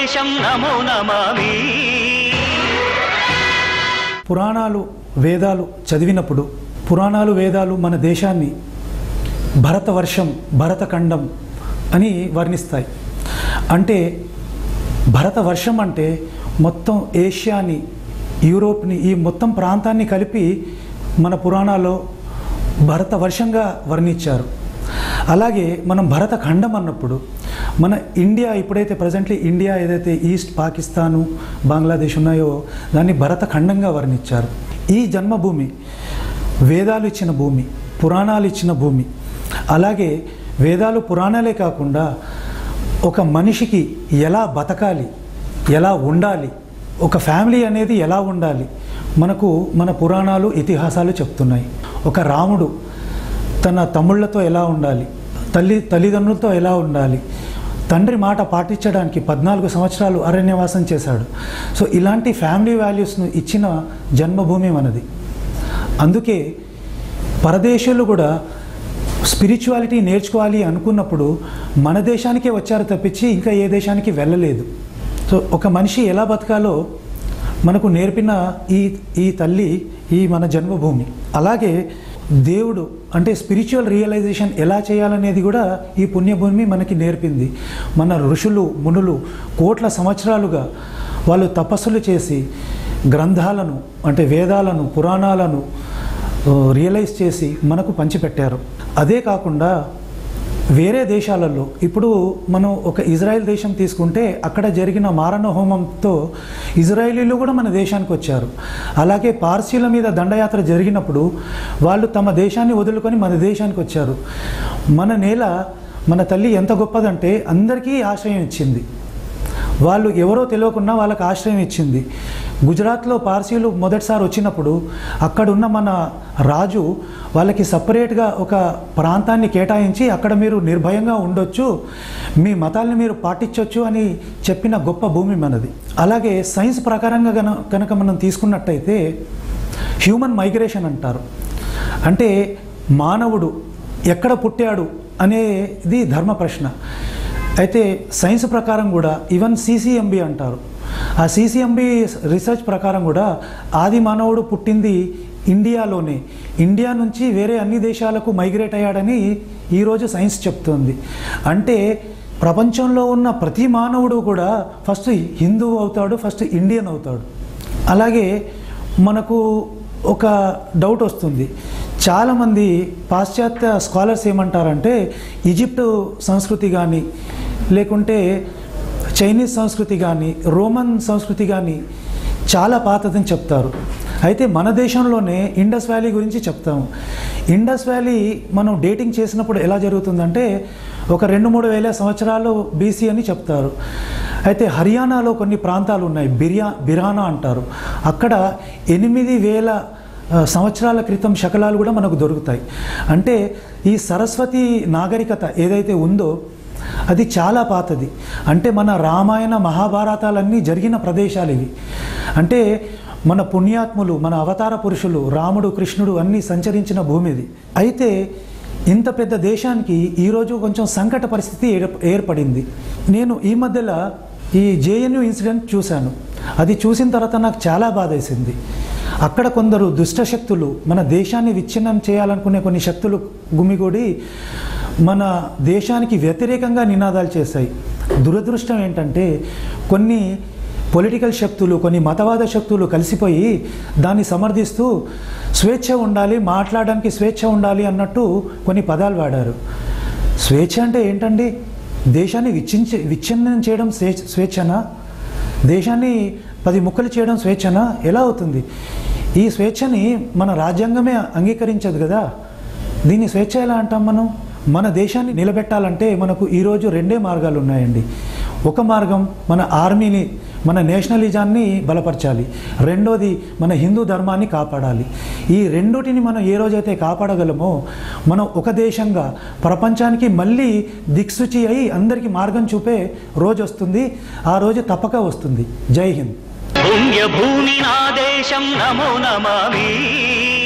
దేశం నమో నమామి పురాణాలు వేదాలు చదివినప్పుడు పురాణాలు వేదాలు మన దేశాన్ని భరతవర్షం భరతఖండం అని వర్ణిస్తాయి అంటే భరతవర్షం అంటే మొత్తం ఏషియాని యూరోప్ని ఈ మొత్తం ప్రాంతాన్ని కలిపి మన పురాణాల్లో భరతవర్షంగా వర్ణించారు అలాగే మనం భరతఖండం అన్నప్పుడు మన ఇండియా ఇప్పుడైతే ప్రజెంట్లీ ఇండియా ఏదైతే ఈస్ట్ పాకిస్తాను బంగ్లాదేశ్ ఉన్నాయో దాన్ని భరతఖండంగా వర్ణించారు ఈ జన్మభూమి వేదాలు ఇచ్చిన భూమి పురాణాలు ఇచ్చిన భూమి అలాగే వేదాలు పురాణాలే కాకుండా ఒక మనిషికి ఎలా బతకాలి ఎలా ఉండాలి ఒక ఫ్యామిలీ అనేది ఎలా ఉండాలి మనకు మన పురాణాలు ఇతిహాసాలు చెప్తున్నాయి ఒక రాముడు తన తమ్ముళ్లతో ఎలా ఉండాలి తల్లి తల్లిదండ్రులతో ఎలా ఉండాలి తండ్రి మాట పాటించడానికి పద్నాలుగు సంవత్సరాలు అరణ్యవాసం చేశాడు సో ఇలాంటి ఫ్యామిలీ వాల్యూస్ను ఇచ్చిన జన్మభూమి మనది అందుకే పరదేశులు కూడా స్పిరిచువాలిటీ నేర్చుకోవాలి అనుకున్నప్పుడు మన దేశానికే వచ్చారు తప్పించి ఇంకా ఏ దేశానికి వెళ్ళలేదు సో ఒక మనిషి ఎలా బతకాలో మనకు నేర్పిన ఈ ఈ తల్లి ఈ మన జన్మభూమి అలాగే దేవుడు అంటే స్పిరిచువల్ రియలైజేషన్ ఎలా చేయాలనేది కూడా ఈ పుణ్యభూమి మనకి నేర్పింది మన ఋషులు మునులు కోట్ల సంవత్సరాలుగా వాళ్ళు తపస్సులు చేసి గ్రంథాలను అంటే వేదాలను పురాణాలను ఆ, రియలైజ్ చేసి మనకు పంచిపెట్టారు అదే కాకుండా వేరే దేశాలలో ఇప్పుడు మనం ఒక ఇజ్రాయెల్ దేశం తీసుకుంటే అక్కడ జరిగిన మారణ హోమంతో ఇజ్రాయేలీలు కూడా మన దేశానికి వచ్చారు అలాగే పార్సీల మీద దండయాత్ర జరిగినప్పుడు వాళ్ళు తమ దేశాన్ని వదులుకొని మన దేశానికి వచ్చారు మన నేల మన తల్లి ఎంత గొప్పదంటే అందరికీ ఆశ్రయం ఇచ్చింది వాళ్ళు ఎవరో తెలియకుండా వాళ్ళకి ఆశ్రయం ఇచ్చింది గుజరాత్లో పార్సీలు మొదటిసారి వచ్చినప్పుడు అక్కడున్న మన రాజు వాళ్ళకి సపరేట్గా ఒక ప్రాంతాన్ని కేటాయించి అక్కడ మీరు నిర్భయంగా ఉండొచ్చు మీ మతాల్ని మీరు పాటించవచ్చు అని చెప్పిన గొప్ప భూమి మనది అలాగే సైన్స్ ప్రకారంగా గన కనుక మనం తీసుకున్నట్టయితే హ్యూమన్ మైగ్రేషన్ అంటారు అంటే మానవుడు ఎక్కడ పుట్టాడు అనేది ధర్మ ప్రశ్న అయితే సైన్స్ ప్రకారం కూడా ఈవెన్ సిసిఎంబి అంటారు ఆ సిసిఎంబి రీసెర్చ్ ప్రకారం కూడా ఆది మానవుడు పుట్టింది ఇండియాలోనే ఇండియా నుంచి వేరే అన్ని దేశాలకు మైగ్రేట్ అయ్యాడని ఈరోజు సైన్స్ చెప్తుంది అంటే ప్రపంచంలో ఉన్న ప్రతి మానవుడు కూడా ఫస్ట్ హిందూ అవుతాడు ఫస్ట్ ఇండియన్ అవుతాడు అలాగే మనకు ఒక డౌట్ వస్తుంది చాలామంది పాశ్చాత్య స్కాలర్స్ ఏమంటారంటే ఈజిప్ట్ సంస్కృతి కానీ లేకుంటే చైనీస్ సంస్కృతి కానీ రోమన్ సంస్కృతి కానీ చాలా పాతదని చెప్తారు అయితే మన దేశంలోనే ఇండస్ వ్యాలీ గురించి చెప్తాము ఇండస్ వ్యాలీ మనం డేటింగ్ చేసినప్పుడు ఎలా జరుగుతుందంటే ఒక రెండు మూడు వేల సంవత్సరాలు బీసీ అని చెప్తారు అయితే హర్యానాలో కొన్ని ప్రాంతాలు ఉన్నాయి బిర్యా బిరానా అంటారు అక్కడ ఎనిమిది వేల ఆ, సంవత్సరాల క్రితం శకలాలు కూడా మనకు దొరుకుతాయి అంటే ఈ సరస్వతి నాగరికత ఏదైతే ఉందో అది చాలా పాతది అంటే మన రామాయణ మహాభారతాలన్నీ జరిగిన ప్రదేశాలు ఇవి అంటే మన పుణ్యాత్ములు మన అవతార పురుషులు రాముడు కృష్ణుడు అన్నీ సంచరించిన భూమి ఇది అయితే ఇంత పెద్ద దేశానికి ఈరోజు కొంచెం సంకట పరిస్థితి ఏర్- ఏర్పడింది నేను ఈ మధ్యలో ఈ జేఎన్యు ఇన్సిడెంట్ చూశాను అది చూసిన తర్వాత నాకు చాలా బాధ వేసింది అక్కడ కొందరు దుష్ట శక్తులు మన దేశాన్ని విచ్ఛిన్నం చేయాలనుకునే కొన్ని శక్తులు గుమిగూడి మన దేశానికి వ్యతిరేకంగా నినాదాలు చేశాయి దురదృష్టం ఏంటంటే కొన్ని పొలిటికల్ శక్తులు కొన్ని మతవాద శక్తులు కలిసిపోయి దాన్ని సమర్థిస్తూ స్వేచ్ఛ ఉండాలి మాట్లాడడానికి స్వేచ్ఛ ఉండాలి అన్నట్టు కొన్ని పదాలు వాడారు స్వేచ్ఛ అంటే ఏంటండి దేశాన్ని విచ్ఛించ విచ్ఛిన్నం చేయడం స్వేచ్ఛ స్వేచ్ఛనా దేశాన్ని పది ముక్కలు చేయడం స్వేచ్ఛనా ఎలా అవుతుంది ఈ స్వేచ్ఛని మన రాజ్యాంగమే అంగీకరించదు కదా దీన్ని స్వేచ్ఛ ఎలా అంటాం మనం మన దేశాన్ని నిలబెట్టాలంటే మనకు ఈరోజు రెండే మార్గాలు ఉన్నాయండి ఒక మార్గం మన ఆర్మీని మన నేషనలిజాన్ని బలపరచాలి రెండోది మన హిందూ ధర్మాన్ని కాపాడాలి ఈ రెండోటిని మనం ఏ రోజైతే కాపాడగలమో మనం ఒక దేశంగా ప్రపంచానికి మళ్ళీ దిక్సూచి అయి అందరికీ మార్గం చూపే రోజు వస్తుంది ఆ రోజు తప్పక వస్తుంది జై హింద్ పుణ్యభూమి నా దేశం నమో నమామి